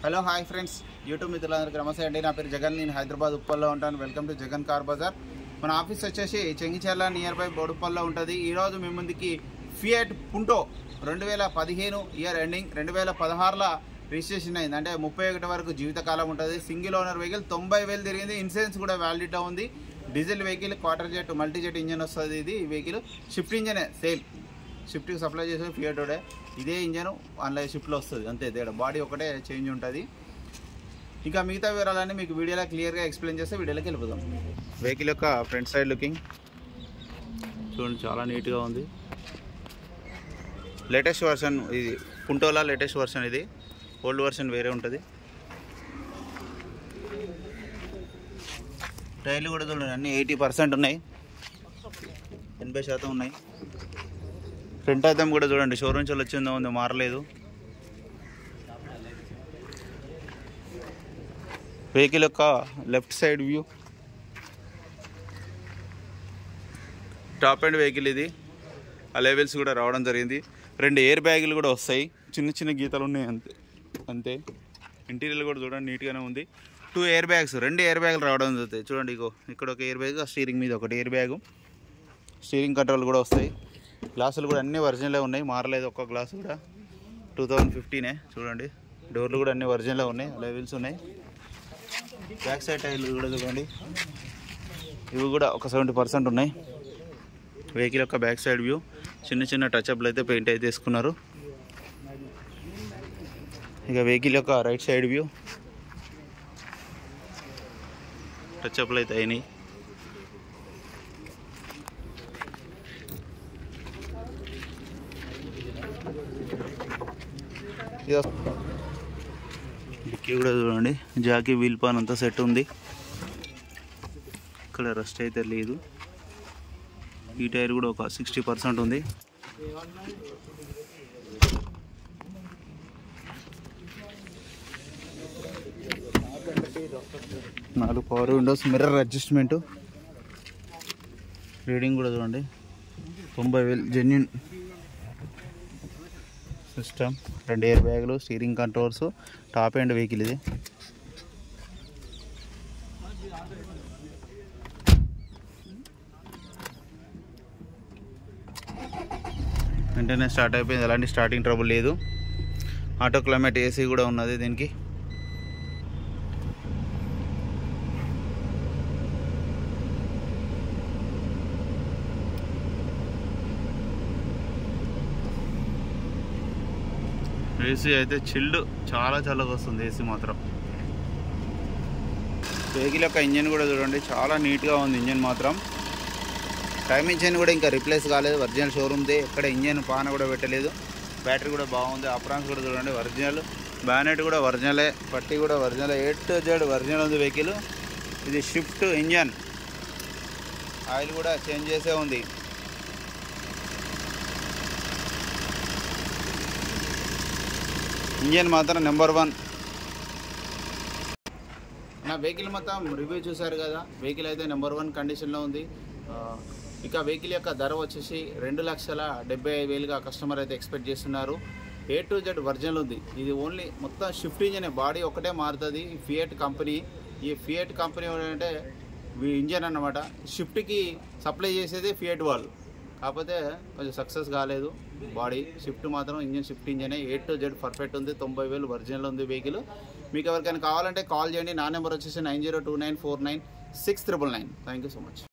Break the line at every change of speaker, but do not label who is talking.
hello hi friends YouTube మిత్రులందరికీ నమస్తే అండి నా పేరు జగన్ నేను హైదరాబాద్ ఉప్పల్లో ఉంటాను welcome to Jagan car bazaar మన ఆఫీస్ వచ్చేసి చెంగిచెర్ల నియర్ బై బోడుప్పల్లో ఉంటుంది ఈరోజు మీ ముందుకి ఫియట్ పుంటో రెండు వేల పదిహేను ఇయర్ ఎండింగ్ రెండు వేల పదహారులో రిజిస్ట్రేషన్ అయింది అంటే ముప్పై ఒకటి వరకు జీవితకాలం ఉంటుంది సింగిల్ ఓనర్ వెహికల్ తొంభై వేలు తిరిగింది ఇన్సూరెన్స్ కూడా వ్యాలిడిటీ ఉంది diesel vehicle quarter jet multi jet engine వస్తుంది ఇది ఈ వెహికల్ షిఫ్ట్ ఇంజనే సేమ్ షిఫ్ట్కి సప్లై చేసే ఫియటోడే ఇదే ఇంజన్ ఆన్లైన్ షిఫ్ట్లో వస్తుంది అంతే తేడా బాడీ ఒకటే చేంజ్ ఉంటుంది ఇంకా మిగతా వివరాలన్నీ మీకు వీడియోలో క్లియర్గా ఎక్స్ప్లెయిన్ చేస్తే వీడియోలోకి వెళ్ళిపోదాం వెహికల్ యొక్క ఫ్రంట్ సైడ్ లుకింగ్ చూడండి చాలా నీట్గా ఉంది లేటెస్ట్ వర్షన్ ఇది పుంటోలా లేటెస్ట్ వర్షన్ ఇది ఓల్డ్ వర్షన్ వేరే ఉంటుంది టైర్లు కూడా చూడండి అన్నీ ఎయిటీ పర్సెంట్ ఉన్నాయి ఎనభై శాతం ఉన్నాయి ఫ్రంట్ అద్దం కూడా చూడండి షోరూమ్ నుంచి వచ్చిందో ఉంది మారలేదు వెహికల్ యొక్క left side view top and vehicle ఇది ఆ లెవెల్స్ కూడా రావడం జరిగింది రెండు ఎయిర్ బ్యాగులు కూడా వస్తాయి చిన్న చిన్న గీతలు ఉన్నాయి అంతే అంతే ఇంటీరియర్ కూడా చూడండి నీట్గానే ఉంది టూ ఎయిర్ బ్యాగ్స్ రెండు ఎయిర్ బ్యాగులు రావడం జరుగుతాయి చూడండి ఇగో ఇక్కడ ఒక ఎయిర్ బ్యాగ్ స్టీరింగ్ మీద ఒకటి ఎయిర్ బ్యాగు స్టీరింగ్ కంట్రోల్ కూడా వస్తాయి గ్లాసులు కూడా అన్నీ ఒరిజినలే ఉన్నాయి మారలేదు ఒక్క గ్లాస్ కూడా టూ థౌజండ్ ఫిఫ్టీనే చూడండి డోర్లు కూడా అన్నీ ఒరిజినలే ఉన్నాయి లెవెల్స్ ఉన్నాయి బ్యాక్ సైడ్ టైర్లు కూడా చూడండి ఇవి కూడా ఒక సెవెంటీ పర్సెంట్ ఉన్నాయి వెహికల్ యొక్క బ్యాక్ సైడ్ వ్యూ చిన్న చిన్న టచ్అప్లు అయితే పెయింట్ అయితే వేసుకున్నారు ఇక వెహికల్ యొక్క రైట్ సైడ్ వ్యూ టచ్అప్లు అయితే అయినాయి డిక్కీ కూడా చూడండి జాకీ వీల్ పాన్ అంతా సెట్ ఉంది ఇక్కడ రస్ట్ అయితే లేదు ఈ టైర్ కూడా ఒక సిక్స్టీ పర్సెంట్ ఉంది నాలుగు power windows mirror adjustment reading కూడా చూడండి తొంభై వేలు జెన్యున్ సిస్టమ్ రెండు ఎయిర్ బ్యాగులు steering controls top end vehicle ఇది వెంటనే స్టార్ట్ అయిపోయింది ఎలాంటి స్టార్టింగ్ ట్రబుల్ లేదు ఆటో క్లైమేట్ ఏసీ కూడా ఉన్నది దీనికి ఏసీ అయితే చిల్డ్ చాలా చల్లగా వస్తుంది ఏసీ మాత్రం వెహికల్ యొక్క ఇంజన్ కూడా చూడండి చాలా నీట్గా ఉంది ఇంజన్ మాత్రం టైమ్ ఇంజన్ కూడా ఇంకా రిప్లేస్ కాలేదు ఒరిజినల్ షోరూమ్ది ఎక్కడ ఇంజన్ పాన కూడా పెట్టలేదు బ్యాటరీ కూడా బాగుంది అప్రాన్స్ కూడా చూడండి ఒరిజినల్ బ్యానెట్ కూడా ఒరిజినలే పట్టి కూడా original A to Z original ఉంది వెహికల్ ఇది షిఫ్ట్ ఇంజన్ ఆయిల్ కూడా చేంజ్ చేసే ఉంది ఇంజన్ మాత్రం నెంబర్ వన్ నా వెహికల్ మొత్తం రివ్యూ చూశారు కదా వెహికల్ అయితే నెంబర్ వన్ కండిషన్లో ఉంది ఆ, ఇక వెహికల్ యొక్క ధర వచ్చేసి రెండు లక్షల డెబ్బై ఐదు వేలుగా కస్టమర్ అయితే ఎక్స్పెక్ట్ చేస్తున్నారు ఏ టు జెడ్ వర్జన్ ఉంది ఇది ఓన్లీ మొత్తం షిఫ్ట్ ఇంజన్ బాడీ ఒకటే మారుతుంది ఫియట్ కంపెనీ ఈ ఫియట్ కంపెనీ ఏంటంటే ఇంజన్ అన్నమాట షిఫ్ట్కి సప్లై చేసేది ఫియట్ వాళ్ళు కాకపోతే కొంచెం సక్సెస్ కాలేదు బాడీ షిఫ్ట్ మాత్రం ఇంజన్ షిఫ్ట్ ఇంజనే ఏ టు జెడ్ పర్ఫెక్ట్ ఉంది తొంభై వేలు ఒరిజినల్ ఉంది వెహికల్ మీకు ఎవరికైనా కావాలంటే కాల్ చేయండి నా నెంబర్ వచ్చేసి nine zero two nine four nine six triple nine thank you so much